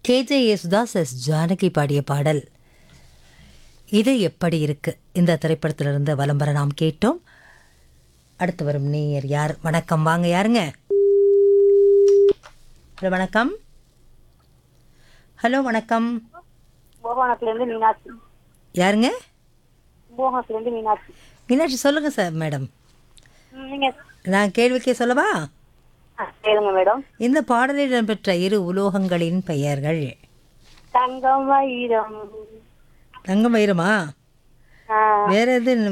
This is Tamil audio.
கேஜே யேசுதாஸ் எஸ் ஜானகி பாடிய பாடல் இது எப்படி இருக்கு இந்த திரைப்படத்திலிருந்து வலம்பர நாம் கேட்டோம் அடுத்து வரும் நேயர் யார் வணக்கம் வாங்க யாருங்க ஹலோ வணக்கம் ஹலோ வணக்கம் கும்பகோணத்துலேருந்து மீனாட்சி யாருங்க கும்பகோணத்துலேருந்து மீனாட்சி மீனாட்சி சொல்லுங்க சார் மேடம் ம், நீங்க நான் கேள்விக்கே சொல்லவா ஆ, கேளுங்க மேடம் இந்த பாடலில் இடம்பெற்ற இரு உலோகங்களின் பெயர்கள் தங்கம் வைரம் தங்கம் வைரமா ஆ, வேற எது